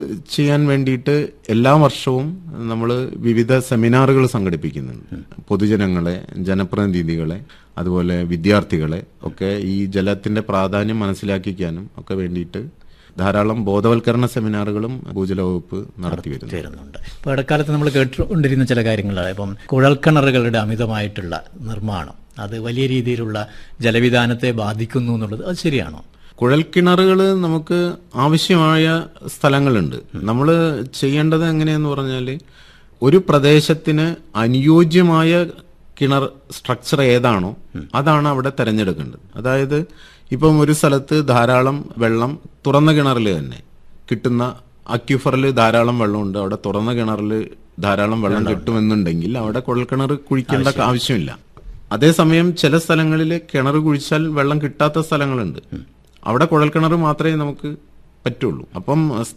ചെയ്യാൻ വേണ്ടിയിട്ട് എല്ലാ വർഷവും നമ്മൾ വിവിധ സെമിനാറുകൾ സംഘടിപ്പിക്കുന്നുണ്ട് പൊതുജനങ്ങളെ ജനപ്രതിനിധികളെ അതുപോലെ വിദ്യാർത്ഥികളെ ഒക്കെ ഈ ജലത്തിന്റെ പ്രാധാന്യം മനസ്സിലാക്കിക്കാനും ഒക്കെ വേണ്ടിയിട്ട് ധാരാളം ബോധവൽക്കരണ സെമിനാറുകളും ഭൂജല വകുപ്പ് നടത്തി വരുന്നു വരുന്നുണ്ട് ഇപ്പോൾ ഇടക്കാലത്ത് നമ്മൾ കേട്ടുകൊണ്ടിരുന്ന ചില കാര്യങ്ങളാണ് ഇപ്പം കുഴൽക്കിണറുകളുടെ അമിതമായിട്ടുള്ള നിർമ്മാണം അത് വലിയ രീതിയിലുള്ള ജലവിധാനത്തെ ബാധിക്കുന്നു എന്നുള്ളത് അത് ശരിയാണോ കുഴൽക്കിണറുകൾ നമുക്ക് ആവശ്യമായ സ്ഥലങ്ങളുണ്ട് നമ്മൾ ചെയ്യേണ്ടത് എങ്ങനെയെന്ന് പറഞ്ഞാൽ ഒരു പ്രദേശത്തിന് അനുയോജ്യമായ കിണർ സ്ട്രക്ചർ ഏതാണോ അതാണ് അവിടെ തിരഞ്ഞെടുക്കേണ്ടത് അതായത് ഇപ്പം ഒരു സ്ഥലത്ത് ധാരാളം വെള്ളം തുറന്ന കിണറിൽ തന്നെ കിട്ടുന്ന അക്യുഫറിൽ ധാരാളം വെള്ളമുണ്ട് അവിടെ തുറന്ന കിണറിൽ ധാരാളം വെള്ളം കിട്ടുമെന്നുണ്ടെങ്കിൽ അവിടെ കുഴൽക്കിണർ കുഴിക്കേണ്ട ആവശ്യമില്ല അതേസമയം ചില സ്ഥലങ്ങളിൽ കിണർ കുഴിച്ചാൽ വെള്ളം കിട്ടാത്ത സ്ഥലങ്ങളുണ്ട് അവിടെ കുഴൽക്കിണർ മാത്രമേ നമുക്ക് പറ്റുള്ളൂ അപ്പം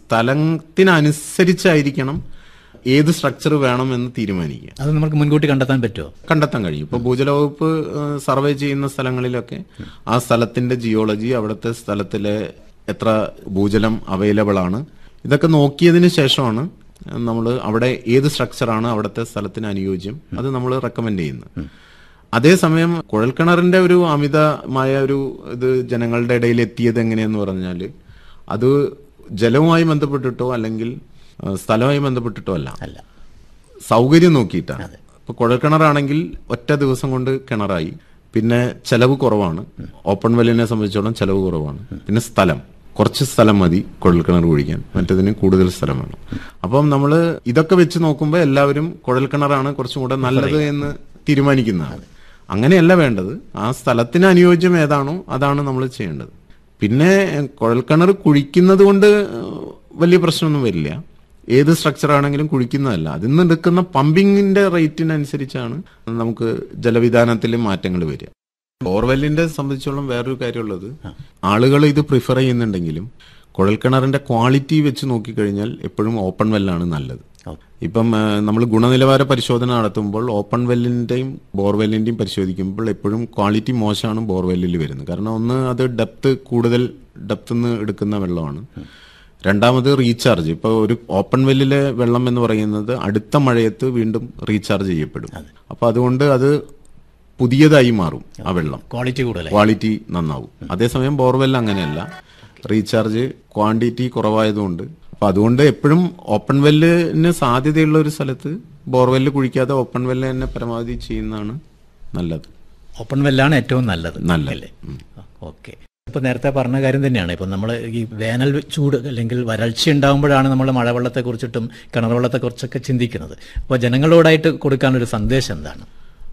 സ്ഥലത്തിനനുസരിച്ചായിരിക്കണം ഏത് സ്ട്രക്ചർ വേണം എന്ന് തീരുമാനിക്കുക അത് നമുക്ക് മുൻകൂട്ടി കണ്ടെത്താൻ പറ്റുമോ കണ്ടെത്താൻ കഴിയും ഇപ്പൊ ഭൂജല വകുപ്പ് ഏഹ്, സർവേ ചെയ്യുന്ന സ്ഥലങ്ങളിലൊക്കെ ആ സ്ഥലത്തിന്റെ ജിയോളജി അവിടുത്തെ സ്ഥലത്തിലെ എത്ര ഭൂജലം അവൈലബിൾ ആണ് ഇതൊക്കെ നോക്കിയതിന് ശേഷമാണ് നമ്മൾ അവിടെ ഏത് സ്ട്രക്ചറാണ് അവിടുത്തെ സ്ഥലത്തിന് അനുയോജ്യം അത് നമ്മൾ റെക്കമെൻഡ് ചെയ്യുന്നത് അതേസമയം കുഴൽക്കിണറിന്റെ ഒരു അമിതമായ ഒരു ഇത് ജനങ്ങളുടെ ഇടയിൽ എത്തിയത് എങ്ങനെയെന്ന് പറഞ്ഞാൽ അത് ജലവുമായി ബന്ധപ്പെട്ടിട്ടോ അല്ലെങ്കിൽ ആ, സ്ഥലവുമായി ബന്ധപ്പെട്ടിട്ടോ അല്ല അല്ല സൗകര്യം നോക്കിയിട്ടാണ് ഇപ്പൊ കുഴൽക്കിണറാണെങ്കിൽ ഒറ്റ ദിവസം കൊണ്ട് കിണറായി പിന്നെ ചെലവ് കുറവാണ് ഓപ്പൺ വെല്ലിനെ സംബന്ധിച്ചോളം ചെലവ് കുറവാണ് പിന്നെ സ്ഥലം കുറച്ച് സ്ഥലം മതി കുഴൽക്കിണർ കുഴിക്കാൻ മറ്റതിന് കൂടുതൽ സ്ഥലം വേണം അപ്പം നമ്മൾ ഇതൊക്കെ വെച്ച് നോക്കുമ്പോൾ എല്ലാവരും കുഴൽക്കിണറാണ് കുറച്ചും കൂടെ നല്ലത് എന്ന് തീരുമാനിക്കുന്നതാണ് അങ്ങനെയല്ല വേണ്ടത് ആ സ്ഥലത്തിന് അനുയോജ്യം ഏതാണോ അതാണ് നമ്മൾ ചെയ്യേണ്ടത് പിന്നെ കുഴൽക്കിണർ കുഴിക്കുന്നത് കൊണ്ട് വലിയ പ്രശ്നമൊന്നും വരില്ല ഏത് സ്ട്രക്ചർ ആണെങ്കിലും കുഴിക്കുന്നതല്ല അതിൽ നിന്ന് എടുക്കുന്ന പമ്പിങ്ങിന്റെ റേറ്റിനനുസരിച്ചാണ് നമുക്ക് ജലവിധാനത്തിൽ മാറ്റങ്ങൾ വരിക ബോർവെല്ലിന്റെ സംബന്ധിച്ചോളം വേറൊരു കാര്യമുള്ളത് ആളുകൾ ഇത് പ്രിഫർ ചെയ്യുന്നുണ്ടെങ്കിലും കുഴൽക്കിണറിന്റെ ക്വാളിറ്റി വെച്ച് നോക്കിക്കഴിഞ്ഞാൽ എപ്പോഴും ഓപ്പൺ വെല്ലാണ് നല്ലത് ഇപ്പം നമ്മൾ ഗുണനിലവാര പരിശോധന നടത്തുമ്പോൾ ഓപ്പൺ വെല്ലിന്റെയും ബോർവെല്ലിന്റെയും പരിശോധിക്കുമ്പോൾ എപ്പോഴും ക്വാളിറ്റി മോശമാണ് ബോർവെല്ലിൽ വരുന്നത് കാരണം ഒന്ന് അത് ഡെപ്ത് കൂടുതൽ ഡെപ്ത് നിന്ന് എടുക്കുന്ന വെള്ളമാണ് രണ്ടാമത് റീചാർജ് ഇപ്പോൾ ഒരു ഓപ്പൺ വെല്ലിലെ വെള്ളം എന്ന് പറയുന്നത് അടുത്ത മഴയത്ത് വീണ്ടും റീചാർജ് ചെയ്യപ്പെടും അപ്പൊ അതുകൊണ്ട് അത് പുതിയതായി മാറും ആ വെള്ളം ക്വാളിറ്റി കൂടുതലായി ക്വാളിറ്റി നന്നാവും അതേസമയം ബോർവെൽ അങ്ങനെയല്ല റീചാർജ് ക്വാണ്ടിറ്റി കുറവായതുകൊണ്ട് അപ്പൊ അതുകൊണ്ട് എപ്പോഴും ഓപ്പൺ വെല്ലിന് സാധ്യതയുള്ള ഒരു സ്ഥലത്ത് ബോർവെല്ല് കുഴിക്കാതെ ഓപ്പൺ വെല്ല് തന്നെ പരമാവധി ചെയ്യുന്നതാണ് നല്ലത് ഓപ്പൺ വെല്ലാണ് ഏറ്റവും നല്ലത് നല്ലത്. അല്ലേ ഓക്കെ ഇപ്പൊ നേരത്തെ പറഞ്ഞ കാര്യം തന്നെയാണ് ഇപ്പൊ നമ്മൾ ഈ വേനൽ ചൂട് അല്ലെങ്കിൽ വരൾച്ച ഉണ്ടാകുമ്പോഴാണ് നമ്മൾ മഴവെള്ളത്തെ കുറിച്ചിട്ടും കിണർവെള്ളത്തെ കുറിച്ചൊക്കെ ചിന്തിക്കുന്നത് അപ്പോൾ ജനങ്ങളോടായിട്ട് കൊടുക്കാനൊരു സന്ദേശം എന്താണ്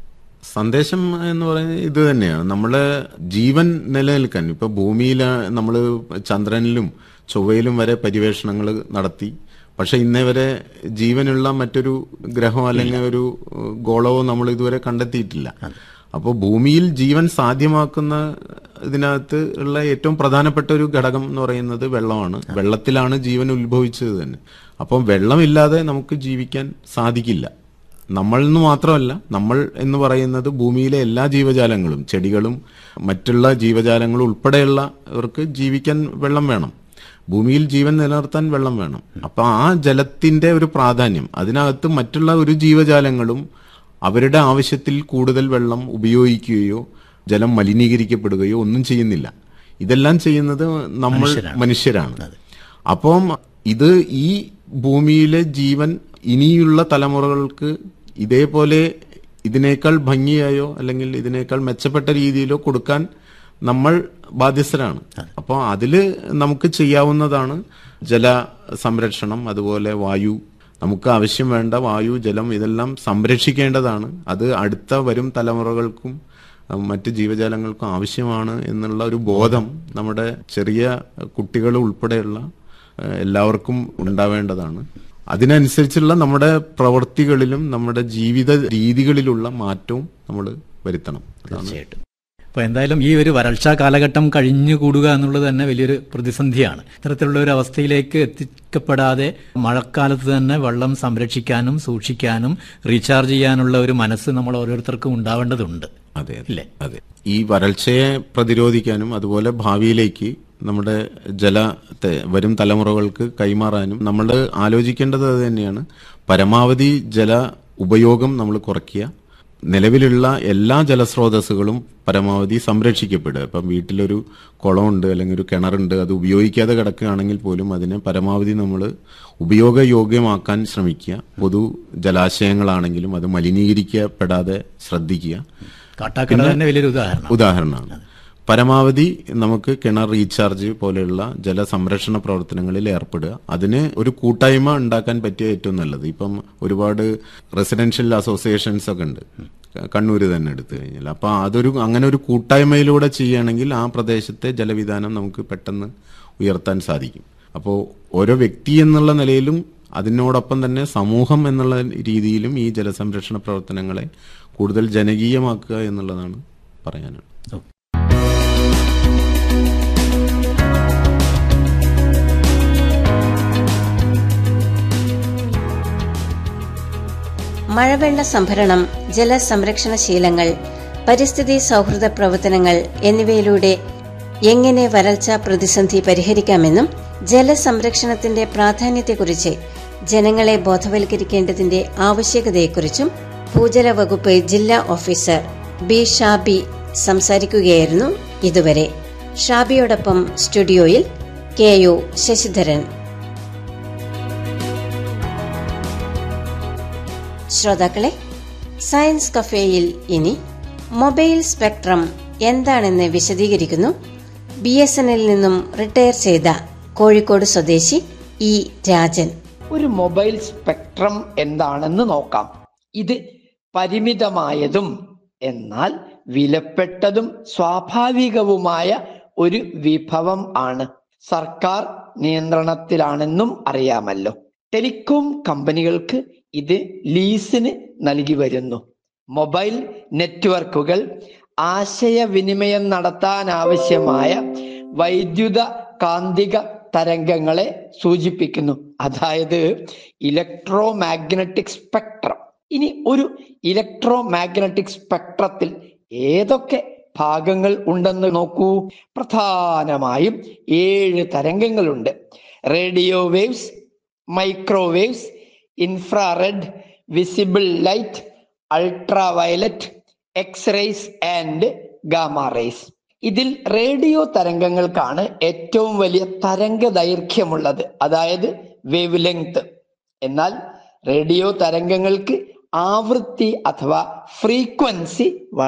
സന്ദേശം എന്ന് പറയുന്നത് ഇത് തന്നെയാണ് നമ്മളെ ജീവൻ നിലനിൽക്കാൻ ഇപ്പൊ ഭൂമിയിൽ നമ്മൾ ചന്ദ്രനിലും ചൊവ്വയിലും വരെ പര്യവേഷണങ്ങൾ നടത്തി പക്ഷെ ഇന്നേ വരെ ജീവനുള്ള മറ്റൊരു ഗ്രഹമോ അല്ലെങ്കിൽ ഒരു ഏഹ്, ഗോളവോ നമ്മൾ ഇതുവരെ കണ്ടെത്തിയിട്ടില്ല അപ്പോൾ ഭൂമിയിൽ ജീവൻ സാധ്യമാക്കുന്ന ഇതിനകത്ത് ഉള്ള ഏറ്റവും പ്രധാനപ്പെട്ട ഒരു ഘടകം എന്ന് പറയുന്നത് വെള്ളമാണ് വെള്ളത്തിലാണ് ജീവൻ ഉത്ഭവിച്ചത് തന്നെ അപ്പം വെള്ളമില്ലാതെ നമുക്ക് ജീവിക്കാൻ സാധിക്കില്ല നമ്മൾ എന്ന് മാത്രമല്ല നമ്മൾ എന്ന് പറയുന്നത് ഭൂമിയിലെ എല്ലാ ജീവജാലങ്ങളും ചെടികളും മറ്റുള്ള ജീവജാലങ്ങളും ഉൾപ്പെടെയുള്ളവർക്ക് ജീവിക്കാൻ വെള്ളം വേണം ഭൂമിയിൽ ജീവൻ നിലനിർത്താൻ വെള്ളം വേണം അപ്പൊ ആ ജലത്തിന്റെ ഒരു പ്രാധാന്യം അതിനകത്ത് മറ്റുള്ള ഒരു ജീവജാലങ്ങളും അവരുടെ ആവശ്യത്തിൽ കൂടുതൽ വെള്ളം ഉപയോഗിക്കുകയോ ജലം മലിനീകരിക്കപ്പെടുകയോ ഒന്നും ചെയ്യുന്നില്ല ഇതെല്ലാം ചെയ്യുന്നത് നമ്മൾ മനുഷ്യരാണ് അപ്പം ഇത് ഈ ഭൂമിയിലെ ജീവൻ ഇനിയുള്ള തലമുറകൾക്ക് ഇതേപോലെ ഇതിനേക്കാൾ ഭംഗിയായോ അല്ലെങ്കിൽ ഇതിനേക്കാൾ മെച്ചപ്പെട്ട രീതിയിലോ കൊടുക്കാൻ നമ്മൾ ബാധ്യസ്ഥരാണ് അപ്പോൾ അതിൽ നമുക്ക് ചെയ്യാവുന്നതാണ് ജല സംരക്ഷണം അതുപോലെ വായു നമുക്ക് ആവശ്യം വേണ്ട വായു ജലം ഇതെല്ലാം സംരക്ഷിക്കേണ്ടതാണ് അത് അടുത്ത വരും തലമുറകൾക്കും അഹ് മറ്റ് ജീവജാലങ്ങൾക്കും ആവശ്യമാണ് എന്നുള്ള ഒരു ബോധം നമ്മുടെ ചെറിയ കുട്ടികൾ ഉൾപ്പെടെയുള്ള അഹ് എല്ലാവർക്കും ഉണ്ടാവേണ്ടതാണ് അതിനനുസരിച്ചുള്ള നമ്മുടെ പ്രവൃത്തികളിലും നമ്മുടെ ജീവിത രീതികളിലുള്ള മാറ്റവും നമ്മൾ വരുത്തണം അതാണ് തീർച്ചയായിട്ടും അപ്പോൾ എന്തായാലും ഈ ഒരു വരൾച്ചാ കാലഘട്ടം കഴിഞ്ഞുകൂടുക എന്നുള്ളത് തന്നെ വലിയൊരു പ്രതിസന്ധിയാണ് ഇത്തരത്തിലുള്ള ഒരു അവസ്ഥയിലേക്ക് എത്തിക്കപ്പെടാതെ മഴക്കാലത്ത് തന്നെ വെള്ളം സംരക്ഷിക്കാനും സൂക്ഷിക്കാനും റീചാർജ് ചെയ്യാനുള്ള ഒരു മനസ്സ് നമ്മൾ ഓരോരുത്തർക്കും ഉണ്ടാവേണ്ടതുണ്ട് അതെ അതെ ഇല്ലേ അതെ ഈ വരൾച്ചയെ പ്രതിരോധിക്കാനും അതുപോലെ ഭാവിയിലേക്ക് നമ്മുടെ ജലത്തെ വരും തലമുറകൾക്ക് കൈമാറാനും നമ്മൾ ആലോചിക്കേണ്ടത് അത് തന്നെയാണ് പരമാവധി ജല ഉപയോഗം നമ്മൾ കുറയ്ക്കുക നിലവിലുള്ള എല്ലാ ജലസ്രോതസ്സുകളും പരമാവധി സംരക്ഷിക്കപ്പെടുക ഇപ്പം വീട്ടിലൊരു കുളമുണ്ട് അല്ലെങ്കിൽ ഒരു കിണറുണ്ട് അത് ഉപയോഗിക്കാതെ കിടക്കുകയാണെങ്കിൽ പോലും അതിനെ പരമാവധി നമ്മൾ ഉപയോഗയോഗ്യമാക്കാൻ ശ്രമിക്കുക പൊതു ജലാശയങ്ങളാണെങ്കിലും അത് മലിനീകരിക്കപ്പെടാതെ ശ്രദ്ധിക്കുക കാട്ടാക്കട തന്നെ വലിയൊരു ഉദാഹരണം ഉദാഹരണമാണ് പരമാവധി നമുക്ക് കിണർ റീചാർജ് പോലെയുള്ള ജലസംരക്ഷണ പ്രവർത്തനങ്ങളിൽ ഏർപ്പെടുക അതിന് ഒരു കൂട്ടായ്മ ഉണ്ടാക്കാൻ പറ്റിയ ഏറ്റവും നല്ലത് ഇപ്പം ഒരുപാട് റെസിഡൻഷ്യൽ അസോസിയേഷൻസ് ഒക്കെ ഉണ്ട് കണ്ണൂര് തന്നെ എടുത്തു കഴിഞ്ഞാൽ അപ്പൊ അതൊരു അങ്ങനെ ഒരു കൂട്ടായ്മയിലൂടെ ചെയ്യുകയാണെങ്കിൽ ആ പ്രദേശത്തെ ജലവിധാനം നമുക്ക് പെട്ടെന്ന് ഉയർത്താൻ സാധിക്കും അപ്പോൾ ഓരോ വ്യക്തി എന്നുള്ള നിലയിലും അതിനോടൊപ്പം തന്നെ സമൂഹം എന്നുള്ള രീതിയിലും ഈ ജലസംരക്ഷണ പ്രവർത്തനങ്ങളെ കൂടുതൽ ജനകീയമാക്കുക എന്നുള്ളതാണ് പറയാനുള്ളത് മഴവെള്ള സംഭരണം ജലസംരക്ഷണ ശീലങ്ങൾ പരിസ്ഥിതി സൗഹൃദ പ്രവർത്തനങ്ങൾ എന്നിവയിലൂടെ എങ്ങനെ വരൾച്ച പ്രതിസന്ധി പരിഹരിക്കാമെന്നും ജലസംരക്ഷണത്തിന്റെ പ്രാധാന്യത്തെക്കുറിച്ച് ജനങ്ങളെ ബോധവൽക്കരിക്കേണ്ടതിന്റെ ആവശ്യകതയെക്കുറിച്ചും ഭൂജല വകുപ്പ് ജില്ലാ ഓഫീസർ ബി ഷാബി സംസാരിക്കുകയായിരുന്നു ഇതുവരെ ഷാബിയോടൊപ്പം സ്റ്റുഡിയോയിൽ കെ യു ശശിധരൻ ശ്രോതാക്കളെ സയൻസ് കഫേയിൽ ഇനി മൊബൈൽ സ്പെക്ട്രം എന്താണെന്ന് വിശദീകരിക്കുന്നു ബി എസ് എൻ എല്ലിൽ നിന്നും റിട്ടയർ ചെയ്ത കോഴിക്കോട് സ്വദേശി ഇ രാജൻ ഒരു മൊബൈൽ സ്പെക്ട്രം എന്താണെന്ന് നോക്കാം ഇത് പരിമിതമായതും എന്നാൽ വിലപ്പെട്ടതും സ്വാഭാവികവുമായ ഒരു വിഭവം ആണ് സർക്കാർ നിയന്ത്രണത്തിലാണെന്നും അറിയാമല്ലോ ടെലികോം കമ്പനികൾക്ക് ഇത് ലീസിന് നൽകി വരുന്നു മൊബൈൽ നെറ്റ്വർക്കുകൾ ആശയവിനിമയം നടത്താനാവശ്യമായ വൈദ്യുത കാന്തിക തരംഗങ്ങളെ സൂചിപ്പിക്കുന്നു അതായത് ഇലക്ട്രോ മാഗ്നറ്റിക് സ്പെക്ട്രം ഇനി ഒരു ഇലക്ട്രോ മാഗ്നറ്റിക് സ്പെക്ട്രത്തിൽ ഏതൊക്കെ ഭാഗങ്ങൾ ഉണ്ടെന്ന് നോക്കൂ പ്രധാനമായും ഏഴ് തരംഗങ്ങളുണ്ട് radio waves microwaves infrared visible light ultraviolet X rays and gamma rays ഇതിൽ റേഡിയോ തരംഗങ്ങൾക്കാണ് ഏറ്റവും വലിയ തരംഗ ദൈർഘ്യമുള്ളത് അതായത് വേവ് ലെങ്ത് എന്നാൽ റേഡിയോ തരംഗങ്ങൾക്ക് ആവൃത്തി അഥവാ ഫ്രീക്വൻസി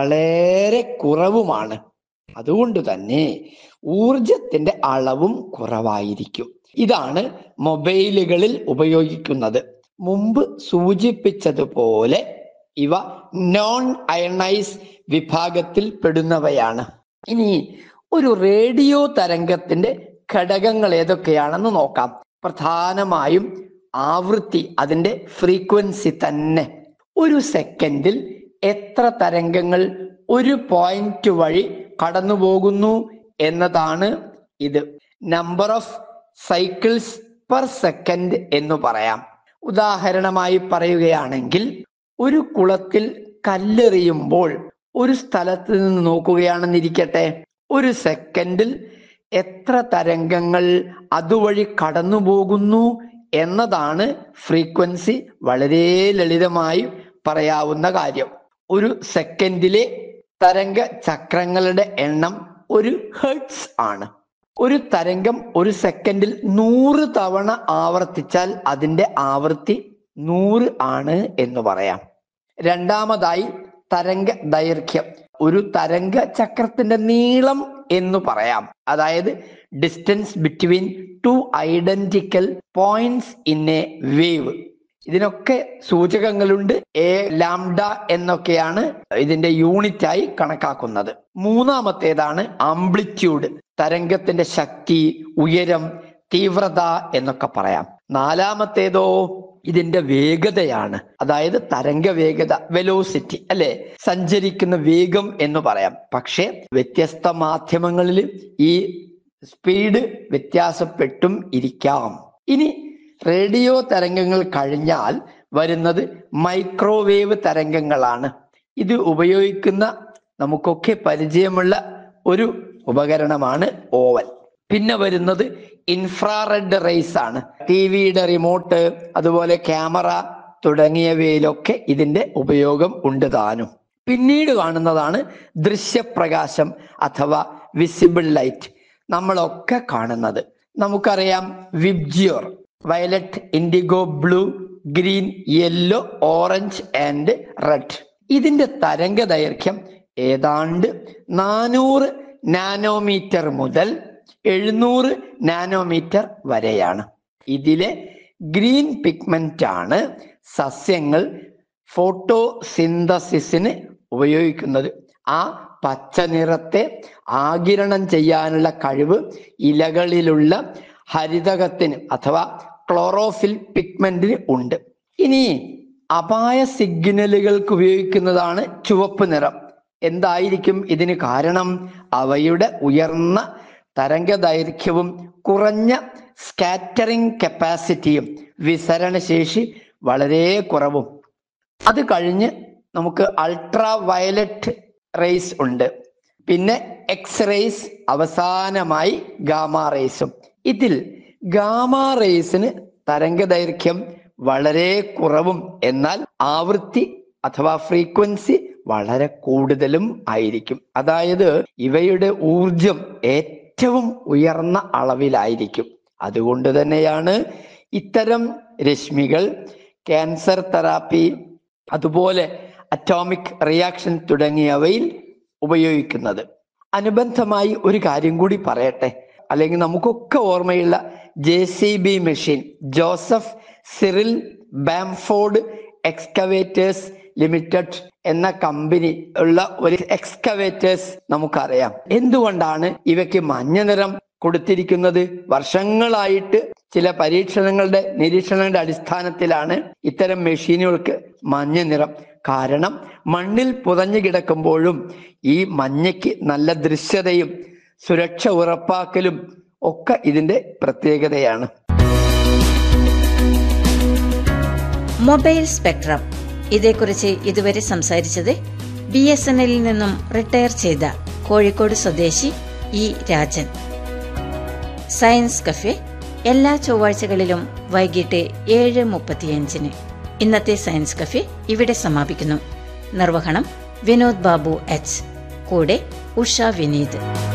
വളരെ കുറവുമാണ് അതുകൊണ്ട് തന്നെ ഊർജത്തിന്റെ അളവും കുറവായിരിക്കും ഇതാണ് മൊബൈലുകളിൽ ഉപയോഗിക്കുന്നത് മുമ്പ് സൂചിപ്പിച്ചതുപോലെ ഇവ നോൺ അയണൈസ് വിഭാഗത്തിൽ പെടുന്നവയാണ് ഇനി ഒരു റേഡിയോ തരംഗത്തിന്റെ ഘടകങ്ങൾ ഏതൊക്കെയാണെന്ന് നോക്കാം പ്രധാനമായും ആവൃത്തി അതിന്റെ ഫ്രീക്വൻസി തന്നെ ഒരു സെക്കൻഡിൽ എത്ര തരംഗങ്ങൾ ഒരു പോയിന്റ് വഴി കടന്നു പോകുന്നു എന്നതാണ് ഇത് number of cycles per second എന്ന് പറയാം ഉദാഹരണമായി പറയുകയാണെങ്കിൽ ഒരു കുളത്തിൽ കല്ലെറിയുമ്പോൾ ഒരു സ്ഥലത്ത് നിന്ന് നോക്കുകയാണെന്നിരിക്കട്ടെ ഒരു സെക്കൻഡിൽ എത്ര തരംഗങ്ങൾ അതുവഴി കടന്നു പോകുന്നു എന്നതാണ് ഫ്രീക്വൻസി വളരെ ലളിതമായി പറയാവുന്ന കാര്യം ഒരു സെക്കൻഡിലെ തരംഗ ചക്രങ്ങളുടെ എണ്ണം ഒരു ഹെർട്സ് ആണ് ഒരു തരംഗം ഒരു സെക്കൻഡിൽ നൂറ് തവണ ആവർത്തിച്ചാൽ അതിന്റെ ആവൃത്തി നൂറ് ആണ് എന്ന് പറയാം രണ്ടാമതായി തരംഗ ദൈർഘ്യം ഒരു തരംഗ ചക്രത്തിന്റെ നീളം എന്ന് പറയാം അതായത് distance between two identical points in a wave ഇതിനൊക്കെ സൂചകങ്ങളുണ്ട് എ ലാംഡ എന്നൊക്കെയാണ് ഇതിന്റെ യൂണിറ്റ് ആയി കണക്കാക്കുന്നത് മൂന്നാമത്തേതാണ് ആംപ്ലിറ്റ്യൂഡ് തരംഗത്തിന്റെ ശക്തി ഉയരം തീവ്രത എന്നൊക്കെ പറയാം നാലാമത്തേതോ ഇതിന്റെ വേഗതയാണ് അതായത് തരംഗ വേഗത വെലോസിറ്റി അല്ലെ സഞ്ചരിക്കുന്ന വേഗം എന്ന് പറയാം പക്ഷെ വ്യത്യസ്ത മാധ്യമങ്ങളിൽ ഈ സ്പീഡ് വ്യത്യാസപ്പെട്ടും ഇരിക്കാം ഇനി റേഡിയോ തരംഗങ്ങൾ കഴിഞ്ഞാൽ വരുന്നത് മൈക്രോവേവ് തരംഗങ്ങളാണ് ഇത് ഉപയോഗിക്കുന്ന നമുക്കൊക്കെ പരിചയമുള്ള ഒരു ഉപകരണമാണ് ഓവൻ പിന്നെ വരുന്നത് ഇൻഫ്രാറെഡ് റേസ് ആണ് ടി വിയുടെ റിമോട്ട് അതുപോലെ ക്യാമറ തുടങ്ങിയവയിലൊക്കെ ഇതിന്റെ ഉപയോഗം ഉണ്ട് താനും പിന്നീട് കാണുന്നതാണ് ദൃശ്യപ്രകാശം അഥവാ വിസിബിൾ ലൈറ്റ് നമ്മളൊക്കെ കാണുന്നത് നമുക്കറിയാം VIBGYOR violet indigo blue green yellow orange and red ഇതിന്റെ തരംഗ ദൈർഘ്യം ഏതാണ്ട് നാനൂറ് നാനോമീറ്റർ മുതൽ എഴുന്നൂറ് നാനോമീറ്റർ വരെയാണ് ഇതിലെ ഗ്രീൻ പിഗ്മെന്റ് ആണ് സസ്യങ്ങൾ ഫോട്ടോസിന്തസിസിന് ഉപയോഗിക്കുന്നത് ആ പച്ച നിറത്തെ ആകിരണം ചെയ്യാനുള്ള കഴിവ് ഇലകളിലുള്ള ഹരിതകത്തിന് അഥവാ ക്ലോറോഫിൽ പിഗ്മെന്റിന് ഉണ്ട് ഇനി അപായ സിഗ്നലുകൾക്ക് ഉപയോഗിക്കുന്നതാണ് ചുവപ്പ് നിറം എന്തായിരിക്കും ഇതിന് കാരണം അവയുടെ ഉയർന്ന തരംഗ ദൈർഘ്യവും കുറഞ്ഞ സ്കാറ്ററിംഗ് കപ്പാസിറ്റിയും വിസരണശേഷി വളരെ കുറവും അത് കഴിഞ്ഞ് നമുക്ക് അൾട്രാ വയലറ്റ് റേസ് ഉണ്ട് പിന്നെ എക്സ് റേസ് അവസാനമായി ഗാമ റേസും ഇതിൽ ഗാമ റേസിന് തരംഗ ദൈർഘ്യം വളരെ കുറവും എന്നാൽ ആവൃത്തി അഥവാ ഫ്രീക്വൻസി വളരെ കൂടുതലും ആയിരിക്കും അതായത് ഇവയുടെ ഊർജം ഏറ്റവും ഉയർന്ന അളവിലായിരിക്കും അതുകൊണ്ട് തന്നെയാണ് ഇത്തരം രശ്മികൾ ക്യാൻസർ തെറാപ്പി അതുപോലെ അറ്റോമിക് റിയാക്ഷൻ തുടങ്ങിയവയിൽ ഉപയോഗിക്കുന്നത് അനുബന്ധമായി ഒരു കാര്യം കൂടി പറയട്ടെ അല്ലെങ്കിൽ നമുക്കൊക്കെ ഓർമ്മയുള്ള J C B machine Joseph Cyril Bamford excavators limited എന്ന കമ്പനി ഉള്ള ഒരു എക്സ്കവേറ്റേഴ്സ് നമുക്കറിയാം എന്തുകൊണ്ടാണ് ഇവയ്ക്ക് മഞ്ഞ നിറം കൊടുത്തിരിക്കുന്നത് വർഷങ്ങളായിട്ട് ചില പരീക്ഷണങ്ങളുടെ നിരീക്ഷണങ്ങളുടെ അടിസ്ഥാനത്തിലാണ് ഇത്തരം മെഷീനുകൾക്ക് മഞ്ഞ നിറം കാരണം മണ്ണിൽ പുതഞ്ഞു കിടക്കുമ്പോഴും ഈ മഞ്ഞയ്ക്ക് നല്ല ദൃശ്യതയും സുരക്ഷ ഉറപ്പാക്കലും ഒക്കെ ഇതിന്റെ പ്രത്യേകതയാണ് മൊബൈൽ സ്പെക്ട്രം ഇതേക്കുറിച്ച് ഇതുവരെ സംസാരിച്ചത് ബി എസ് എൻ എല്ലിൽ നിന്നും റിട്ടയർ ചെയ്ത കോഴിക്കോട് സ്വദേശി ഇ രാജൻ സയൻസ് കഫെ എല്ലാ ചൊവ്വാഴ്ചകളിലും വൈകിട്ട് ഏഴ് മുപ്പത്തിയഞ്ചിന് ഇന്നത്തെ സയൻസ് കഫെ ഇവിടെ സമാപിക്കുന്നു നിർവഹണം വിനോദ് ബാബു എച്ച് കൂടെ ഉഷ വിനീത്